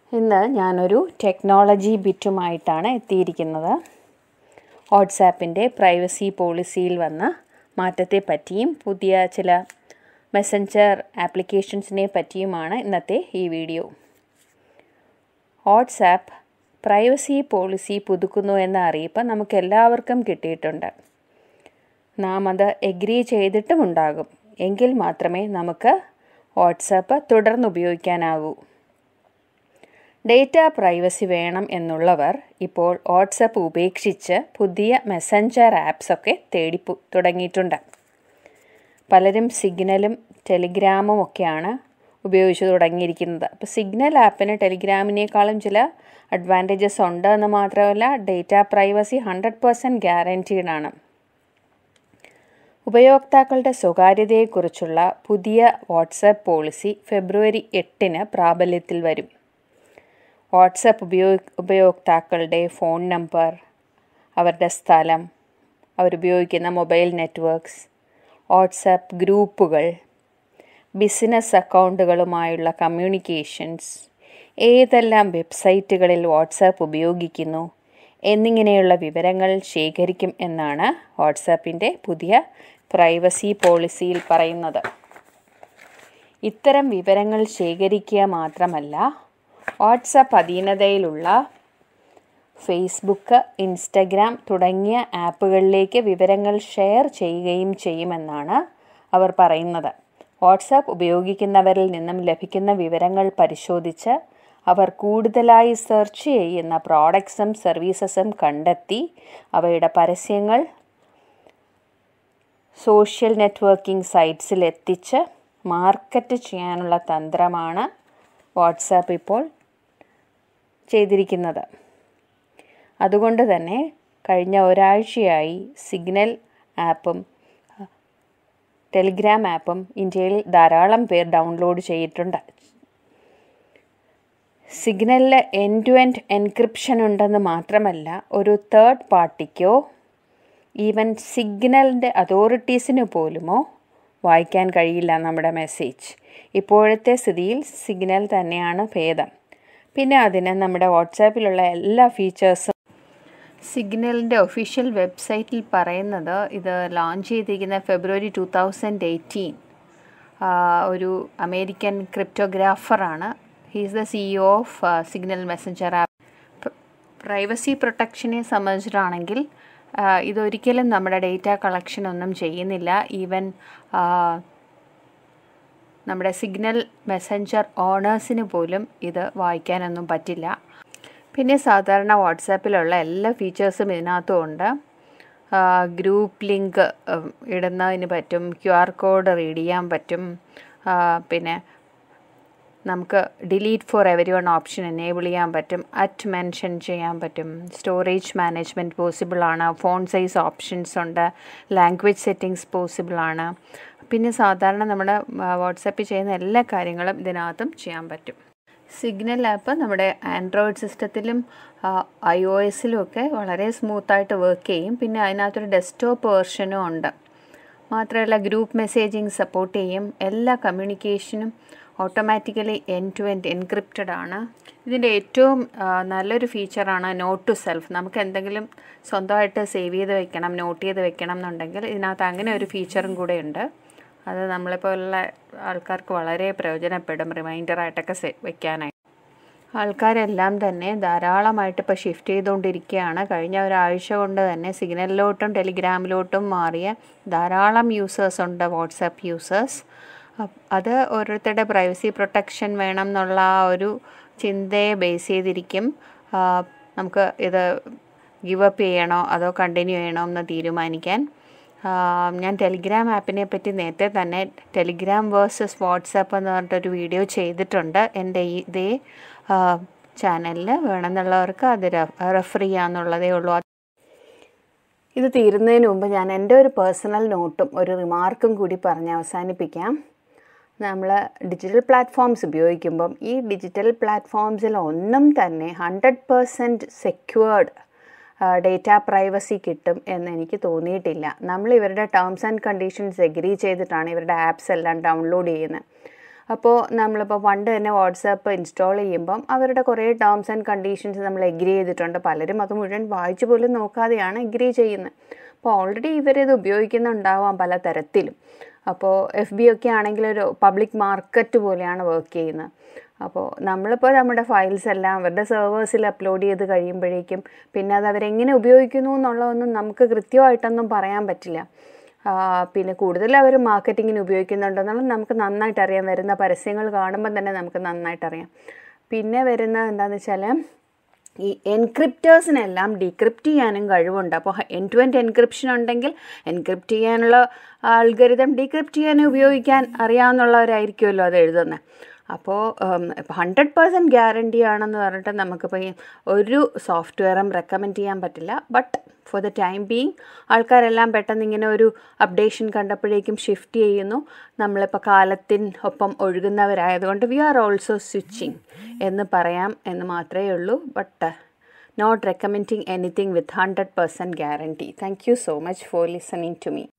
ഇന്ന് ഞാനൊരു ടെക്നോളജി ബിറ്റുമായിട്ടാണ് എത്തിയിരിക്കുന്നത് വാട്സാപ്പിൻ്റെ പ്രൈവസി പോളിസിയിൽ വന്ന മാറ്റത്തെ പറ്റിയും പുതിയ ചില മെസ്സഞ്ചർ ആപ്ലിക്കേഷൻസിനെ പറ്റിയുമാണ് ഇന്നത്തെ ഈ വീഡിയോ വാട്സാപ്പ് പ്രൈവസി പോളിസി പുതുക്കുന്നു എന്ന അറിയിപ്പ് നമുക്ക് എല്ലാവർക്കും കിട്ടിയിട്ടുണ്ട് നാം അത് എഗ്രി ചെയ്തിട്ടുമുണ്ടാകും എങ്കിൽ മാത്രമേ നമുക്ക് വാട്സാപ്പ് തുടർന്ന് ഉപയോഗിക്കാനാകൂ ഡേറ്റ പ്രൈവസി വേണം എന്നുള്ളവർ ഇപ്പോൾ വാട്സപ്പ് ഉപേക്ഷിച്ച് പുതിയ മെസ്സഞ്ചർ ആപ്സൊക്കെ തേടി തുടങ്ങിയിട്ടുണ്ട് പലരും സിഗ്നലും ടെലിഗ്രാമും ഒക്കെയാണ് ഉപയോഗിച്ച് തുടങ്ങിയിരിക്കുന്നത് അപ്പോൾ സിഗ്നൽ ആപ്പിന് ടെലിഗ്രാമിനേക്കാളും ചില അഡ്വാൻറ്റേജസ് ഉണ്ട് എന്ന് മാത്രമല്ല data privacy hundred percent guaranteed ആണ് ഉപയോക്താക്കളുടെ സ്വകാര്യതയെക്കുറിച്ചുള്ള പുതിയ വാട്സാപ്പ് പോളിസി ഫെബ്രുവരി എട്ടിന് പ്രാബല്യത്തിൽ വരും വാട്സപ്പ് ഉപയോഗ ഉപയോക്താക്കളുടെ ഫോൺ നമ്പർ അവരുടെ സ്ഥലം അവരുപയോഗിക്കുന്ന മൊബൈൽ നെറ്റ്വർക്ക്സ് വാട്സാപ്പ് ഗ്രൂപ്പുകൾ ബിസിനസ് അക്കൗണ്ടുകളുമായുള്ള കമ്മ്യൂണിക്കേഷൻസ് ഏതെല്ലാം വെബ്സൈറ്റുകളിൽ വാട്സാപ്പ് ഉപയോഗിക്കുന്നു എന്നിങ്ങനെയുള്ള വിവരങ്ങൾ ശേഖരിക്കും എന്നാണ് വാട്സാപ്പിൻ്റെ പുതിയ പ്രൈവസി പോളിസിയിൽ പറയുന്നത് ഇത്തരം വിവരങ്ങൾ ശേഖരിക്കുക മാത്രമല്ല വാട്സപ്പ് അധീനതയിലുള്ള ഫേസ്ബുക്ക് ഇൻസ്റ്റഗ്രാം തുടങ്ങിയ ആപ്പുകളിലേക്ക് വിവരങ്ങൾ ഷെയർ ചെയ്യുകയും ചെയ്യുമെന്നാണ് അവർ പറയുന്നത് വാട്സാപ്പ് ഉപയോഗിക്കുന്നവരിൽ നിന്നും ലഭിക്കുന്ന വിവരങ്ങൾ പരിശോധിച്ച് അവർ കൂടുതലായി സെർച്ച് ചെയ്യുന്ന പ്രോഡക്ട്സും സർവീസസും കണ്ടെത്തി അവയുടെ പരസ്യങ്ങൾ സോഷ്യൽ നെറ്റ്വർക്കിംഗ് സൈറ്റ്സിൽ എത്തിച്ച് മാർക്കറ്റ് ചെയ്യാനുള്ള തന്ത്രമാണ് വാട്സാപ്പ് ഇപ്പോൾ ചെയ്തിരിക്കുന്നത് അതുകൊണ്ട് തന്നെ കഴിഞ്ഞ ഒരാഴ്ചയായി സിഗ്നൽ ആപ്പും ടെലിഗ്രാം ആപ്പും ഇന്ത്യയിൽ ധാരാളം പേർ ഡൗൺലോഡ് ചെയ്തിട്ടുണ്ട് സിഗ്നലിൽ എൻഡ് ടു എൻഡ് എൻക്രിപ്ഷൻ ഉണ്ടെന്ന് മാത്രമല്ല ഒരു തേർഡ് പാർട്ടിക്കോ ഈവൻ സിഗ്നലിൻ്റെ അതോറിറ്റീസിന് പോലുമോ വായിക്കാൻ കഴിയില്ല നമ്മുടെ മെസ്സേജ് ഇപ്പോഴത്തെ സ്ഥിതിയിൽ സിഗ്നൽ തന്നെയാണ് ഭേദം പിന്നെ അതിന് നമ്മുടെ വാട്സാപ്പിലുള്ള എല്ലാ ഫീച്ചേഴ്സും സിഗ്നലിൻ്റെ ഒഫീഷ്യൽ വെബ്സൈറ്റിൽ പറയുന്നത് ഇത് ലോഞ്ച് ചെയ്തിരിക്കുന്ന ഫെബ്രുവരി ടു തൗസൻഡ് എയ്റ്റീൻ ഒരു അമേരിക്കൻ ക്രിപ്റ്റോഗ്രാഫറാണ് he's the CEO of Signal messenger app privacy പ്രൊട്ടക്ഷനെ സംബന്ധിച്ചിട്ടാണെങ്കിൽ ഇതൊരിക്കലും നമ്മുടെ ഡേറ്റ കളക്ഷൻ ഒന്നും ചെയ്യുന്നില്ല ഈവൻ നമ്മുടെ സിഗ്നൽ മെസ്സഞ്ചർ ഓണേഴ്സിന് പോലും ഇത് വായിക്കാനൊന്നും പറ്റില്ല പിന്നെ സാധാരണ വാട്സാപ്പിലുള്ള എല്ലാ ഫീച്ചേഴ്സും ഇതിനകത്തും ഉണ്ട് ഗ്രൂപ്പ് ലിങ്ക് ഇടുന്നതിന് പറ്റും ക്യു ആർ കോഡ് റീഡ് ചെയ്യാൻ പറ്റും പിന്നെ നമുക്ക് delete for everyone option enable ചെയ്യാൻ പറ്റും അറ്റ് മെൻഷൻ ചെയ്യാൻ പറ്റും സ്റ്റോറേജ് മാനേജ്മെൻറ്റ് പോസിബിൾ ആണ് ഫോൺ സൈസ് ഓപ്ഷൻസ് ഉണ്ട് ലാംഗ്വേജ് സെറ്റിങ്സ് പോസിബിൾ ആണ് പിന്നെ സാധാരണ നമ്മുടെ വാട്സാപ്പിൽ ചെയ്യുന്ന എല്ലാ കാര്യങ്ങളും ഇതിനകത്തും ചെയ്യാൻ പറ്റും സിഗ്നൽ ആപ്പ് നമ്മുടെ ആൻഡ്രോയിഡ് സിസ്റ്റത്തിലും ഐ ഒ എസിലും ഒക്കെ വളരെ സ്മൂത്തായിട്ട് വർക്ക് ചെയ്യും പിന്നെ അതിനകത്തൊരു ഡെസ്ക്ടോപ്പ് വേർഷനും ഉണ്ട് മാത്രമല്ല ഗ്രൂപ്പ് മെസ്സേജിങ് സപ്പോർട്ട് ചെയ്യും എല്ലാ കമ്മ്യൂണിക്കേഷനും automatically end to end encrypted ആണ് ഇതിൻ്റെ ഏറ്റവും നല്ലൊരു ഫീച്ചറാണ് നോട്ട് ടു സെൽഫ് നമുക്ക് എന്തെങ്കിലും സ്വന്തമായിട്ട് സേവ് ചെയ്ത് വെക്കണം നോട്ട് ചെയ്ത് വെക്കണം എന്നുണ്ടെങ്കിൽ ഇതിനകത്ത് അങ്ങനെ ഒരു ഫീച്ചറും കൂടെ ഉണ്ട് അത് നമ്മളെപ്പോലുള്ള ആൾക്കാർക്ക് വളരെ പ്രയോജനപ്പെടും റിമൈൻഡറായിട്ടൊക്കെ സെ വെക്കാനായി ആൾക്കാരെല്ലാം തന്നെ ധാരാളമായിട്ട് ഇപ്പോൾ ഷിഫ്റ്റ് ചെയ്തുകൊണ്ടിരിക്കുകയാണ് കഴിഞ്ഞ ഒരാഴ്ച കൊണ്ട് തന്നെ സിഗ്നലിലോട്ടും ടെലിഗ്രാമിലോട്ടും മാറിയ ധാരാളം യൂസേഴ്സ് ഉണ്ട് വാട്സാപ്പ് യൂസേഴ്സ് അത് ഓരോരുത്തരുടെ പ്രൈവസി പ്രൊട്ടക്ഷൻ വേണം എന്നുള്ള ആ ഒരു ചിന്തയെ ബേസ് ചെയ്തിരിക്കും നമുക്ക് ഇത് ഗിവ് അപ്പ് ചെയ്യണോ അതോ കണ്ടിന്യൂ ചെയ്യണോ എന്ന് തീരുമാനിക്കാൻ ഞാൻ ടെലിഗ്രാം ആപ്പിനെ പറ്റി നേരത്തെ തന്നെ ടെലിഗ്രാം വേഴ്സസ് വാട്സാപ്പ് എന്ന് പറഞ്ഞിട്ടൊരു വീഡിയോ ചെയ്തിട്ടുണ്ട് എൻ്റെ ഈ ഇതേ ചാനലിൽ വേണമെന്നുള്ളവർക്ക് അത് റെഫർ ചെയ്യാമെന്നുള്ളതേ ഉള്ളൂ ഇത് തീരുന്നതിന് മുമ്പ് ഞാൻ എൻ്റെ ഒരു പേഴ്സണൽ നോട്ടും ഒരു റിമാർക്കും കൂടി പറഞ്ഞ് അവസാനിപ്പിക്കാം നമ്മൾ ഡിജിറ്റൽ പ്ലാറ്റ്ഫോംസ് ഉപയോഗിക്കുമ്പം ഈ ഡിജിറ്റൽ പ്ലാറ്റ്ഫോംസിൽ ഒന്നും തന്നെ hundred percent secured data privacy കിട്ടും എന്ന് എനിക്ക് തോന്നിയിട്ടില്ല നമ്മൾ ഇവരുടെ ടേംസ് ആൻഡ് കണ്ടീഷൻസ് എഗ്രി ചെയ്തിട്ടാണ് ഇവരുടെ ആപ്സ് എല്ലാം ഡൗൺലോഡ് ചെയ്യുന്നത് അപ്പോൾ നമ്മളിപ്പോൾ പണ്ട് തന്നെ വാട്സാപ്പ് ഇൻസ്റ്റാൾ ചെയ്യുമ്പം അവരുടെ കുറേ ടേംസ് ആൻഡ് കണ്ടീഷൻസ് നമ്മൾ എഗ്രി ചെയ്തിട്ടുണ്ട് പലരും അത് മുഴുവൻ വായിച്ചു പോലും നോക്കാതെയാണ് എഗ്രി ചെയ്യുന്നത് അപ്പോൾ ഓൾറെഡി ഇവരിത് ഉപയോഗിക്കുന്നുണ്ടാവാം പല തരത്തിലും അപ്പോൾ എഫ് ബി ഒക്കെ ആണെങ്കിൽ ഒരു പബ്ലിക് മാർക്കറ്റ് പോലെയാണ് വർക്ക് ചെയ്യുന്നത് അപ്പോൾ നമ്മളിപ്പോൾ നമ്മുടെ ഫയൽസ് എല്ലാം അവരുടെ സെർവേഴ്സിൽ അപ്ലോഡ് ചെയ്ത് കഴിയുമ്പോഴേക്കും പിന്നെ അത് അവരെങ്ങനെ ഉപയോഗിക്കുന്നു എന്നുള്ളതൊന്നും നമുക്ക് കൃത്യമായിട്ടൊന്നും പറയാൻ പറ്റില്ല പിന്നെ കൂടുതൽ അവർ മാർക്കറ്റിങ്ങിന് ഉപയോഗിക്കുന്നുണ്ടെന്നുള്ളത് നമുക്ക് നന്നായിട്ട് അറിയാം വരുന്ന പരസ്യങ്ങൾ കാണുമ്പോൾ തന്നെ നമുക്ക് നന്നായിട്ട് അറിയാം പിന്നെ വരുന്നത് എന്താണെന്ന് വെച്ചാൽ ഈ എൻക്രിപ്റ്റേഴ്സിനെല്ലാം ഡീക്രിപ്റ്റ് ചെയ്യാനും കഴിവുണ്ട് അപ്പോൾ എൻ ടു എൻഡ് എൻക്രിപ്ഷൻ ഉണ്ടെങ്കിൽ എൻക്രിപ്റ്റ് ചെയ്യാനുള്ള ആൽഗരിതം ഡീക്രിപ്റ്റ് ചെയ്യാൻ ഉപയോഗിക്കാൻ അറിയാവുന്നവരായിരിക്കുമല്ലോ അത് എഴുതുന്നത് അപ്പോൾ ഇപ്പോൾ ഹൺഡ്രഡ് പേഴ്സൻറ്റ് ഗ്യാരണ്ടി ആണെന്ന് പറഞ്ഞിട്ട് നമുക്കിപ്പോൾ ഈ ഒരു സോഫ്റ്റ്വെയറും റെക്കമെൻഡ് ചെയ്യാൻ പറ്റില്ല but for the time being ആൾക്കാരെല്ലാം പെട്ടെന്ന് ഇങ്ങനെ ഒരു അപ്ഡേഷൻ കണ്ടപ്പോഴേക്കും ഷിഫ്റ്റ് ചെയ്യുന്നു നമ്മളിപ്പോൾ കാലത്തിന് ഒപ്പം ഒഴുകുന്നവരായതുകൊണ്ട് വി ആർ ഓൾസോ സ്വിച്ചിങ് എന്ന് പറയാം എന്ന് മാത്രമേ ഉള്ളൂ but not recommending anything with hundred percent guarantee thank you so much for listening to me